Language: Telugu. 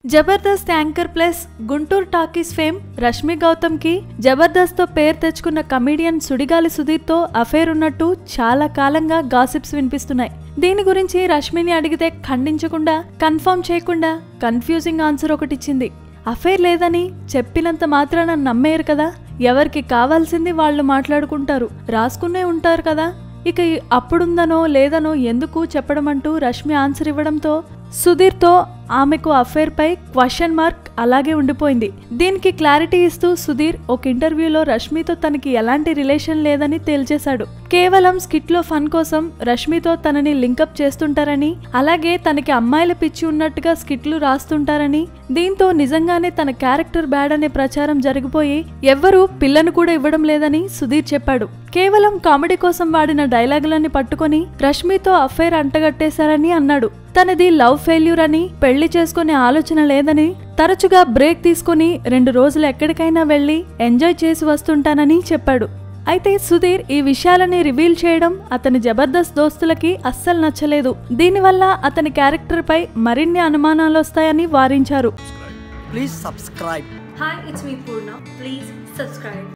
Jabardasth anchor plus Guntur talkies fame Rashmi Gautam కి జబర్దస్త్ తో పేరు తెచ్చుకున్న కమీడియన్ సుడిగాలి సుధీర్ తో అఫేర్ ఉన్నట్టు చాలా కాలంగా గాసిప్స్ వినిపిస్తున్నాయి దీని గురించి రష్మిని అడిగితే ఖండించకుండా కన్ఫర్మ్ చేయకుండా కన్ఫ్యూజింగ్ ఆన్సర్ ఒకటిచ్చింది అఫేర్ లేదని చెప్పినంత మాత్రాన నమ్మేరు కదా ఎవరికి కావాల్సింది వాళ్ళు మాట్లాడుకుంటారు రాసుకునే ఉంటారు కదా ఇక ఈ అప్పుడుందనో లేదనో ఎందుకు చెప్పడం అంటూ రష్మి ఆన్సర్ ఇవ్వడంతో సుధీర్తో ఆమెకు అఫేర్ పై క్వశ్చన్ మార్క్ అలాగే ఉండిపోయింది దీనికి క్లారిటీ ఇస్తూ సుధీర్ ఒక ఇంటర్వ్యూలో రష్మితో తనకి ఎలాంటి రిలేషన్ లేదని తేల్చేశాడు కేవలం స్కిట్ లో ఫన్ కోసం రష్మితో తనని లింకప్ చేస్తుంటారని అలాగే తనకి అమ్మాయిల పిచ్చి ఉన్నట్టుగా స్కిట్లు రాస్తుంటారని దీంతో నిజంగానే తన క్యారెక్టర్ బ్యాడ్ అనే ప్రచారం జరిగిపోయి ఎవ్వరూ పిల్లను కూడా ఇవ్వడం లేదని సుధీర్ చెప్పాడు కేవలం కామెడీ కోసం వాడిన డైలాగులన్నీ పట్టుకొని రష్మితో అఫైర్ అంటగట్టేశారని అన్నాడు తనది లవ్ ఫెయిల్యూర్ అని పెళ్లి చేసుకునే ఆలోచన లేదని తరచుగా బ్రేక్ తీసుకుని రెండు రోజులు ఎక్కడికైనా వెళ్ళి ఎంజాయ్ చేసి వస్తుంటానని చెప్పాడు అయితే సుధీర్ ఈ విషయాలని రివీల్ చేయడం అతని జబర్దస్త్ దోస్తులకి అస్సలు నచ్చలేదు దీనివల్ల అతని క్యారెక్టర్ పై మరిన్ని అనుమానాలు వస్తాయని వారించారు Please subscribe. Hi, it's me Purna. Please subscribe.